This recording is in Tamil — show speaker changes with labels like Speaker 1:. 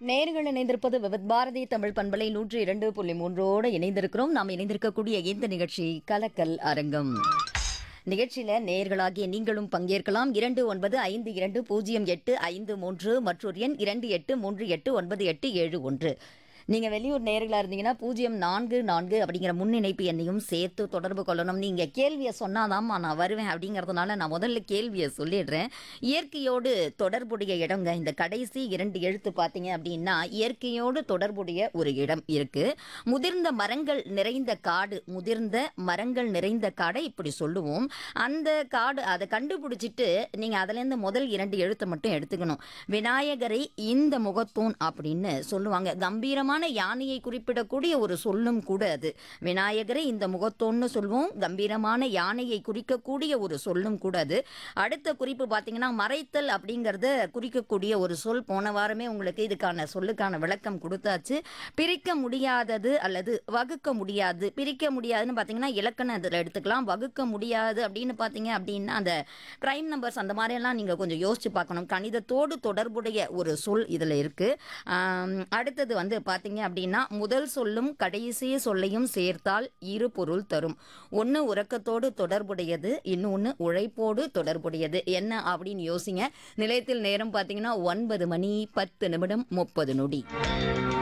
Speaker 1: நேர்கள் இணைந்திருப்பது விவித் பாரதி தமிழ் பண்பலை நூற்றி இரண்டு புள்ளி மூன்றோடு இணைந்திருக்கிறோம் நாம் இணைந்திருக்கக்கூடிய இந்த நிகழ்ச்சி கலக்கல் அரங்கம் நிகழ்ச்சியில நேர்களாகிய நீங்களும் பங்கேற்கலாம் இரண்டு ஒன்பது ஐந்து இரண்டு பூஜ்ஜியம் எட்டு ஐந்து மூன்று மற்றொரு எண் இரண்டு எட்டு மூன்று எட்டு ஒன்பது எட்டு ஏழு ஒன்று நீங்க வெளியூர் நேர்களா இருந்தீங்கன்னா பூஜ்ஜியம் நான்கு நான்கு அப்படிங்கிற முன்னிணைப்பு எண்ணையும் சேர்த்து தொடர்பு கொள்ளணும் நீங்க கேள்வியை சொன்னாதாம்மா நான் வருவேன் அப்படிங்கறதுனால நான் முதல்ல கேள்வியை சொல்லிடுறேன் இயற்கையோடு தொடர்புடைய இடங்க இந்த கடைசி இரண்டு எழுத்து பார்த்தீங்க அப்படின்னா இயற்கையோடு தொடர்புடைய ஒரு இடம் இருக்கு முதிர்ந்த மரங்கள் நிறைந்த காடு முதிர்ந்த மரங்கள் நிறைந்த காடை இப்படி சொல்லுவோம் அந்த காடு அதை கண்டுபிடிச்சிட்டு நீங்க அதுல இருந்து முதல் இரண்டு எழுத்தை மட்டும் எடுத்துக்கணும் விநாயகரை இந்த முகத்தூண் அப்படின்னு சொல்லுவாங்க கம்பீரமான யானையை குறிப்பிடக்கூடிய ஒரு சொல்லும் கூட அது விநாயகரை இந்த முகத்தோன்னு சொல்லுவோம் கம்பீரமான யானையை குறிக்கக்கூடிய ஒரு சொல்லும் கூட அது அடுத்த குறிப்பு பார்த்தீங்கன்னா மறைத்தல் அப்படிங்கறத குறிக்கக்கூடிய ஒரு சொல் போன வாரமே உங்களுக்கு இதுக்கான சொல்லுக்கான விளக்கம் கொடுத்தாச்சு பிரிக்க முடியாதது அல்லது வகுக்க முடியாது பிரிக்க முடியாதுன்னு பார்த்தீங்கன்னா இலக்கணம் இதில் எடுத்துக்கலாம் வகுக்க முடியாது அப்படின்னு பார்த்தீங்க அப்படின்னா அந்த பிரைம் நம்பர்ஸ் அந்த மாதிரியெல்லாம் நீங்கள் கொஞ்சம் யோசிச்சு பார்க்கணும் கணிதத்தோடு தொடர்புடைய ஒரு சொல் இதில் இருக்கு ஆம், அடுத்தது வந்து பார்த்தீங்க அப்படின்னா முதல் சொல்லும் கடைசி சொல்லையும் சேர்த்தால் இரு பொருள் தரும் ஒன்று உறக்கத்தோடு தொடர்புடையது இன்னொன்று உழைப்போடு தொடர்புடையது என்ன அப்படின்னு யோசிங்க நிலையத்தில் நேரம் பார்த்தீங்கன்னா ஒன்பது மணி பத்து நிமிடம் முப்பது நொடி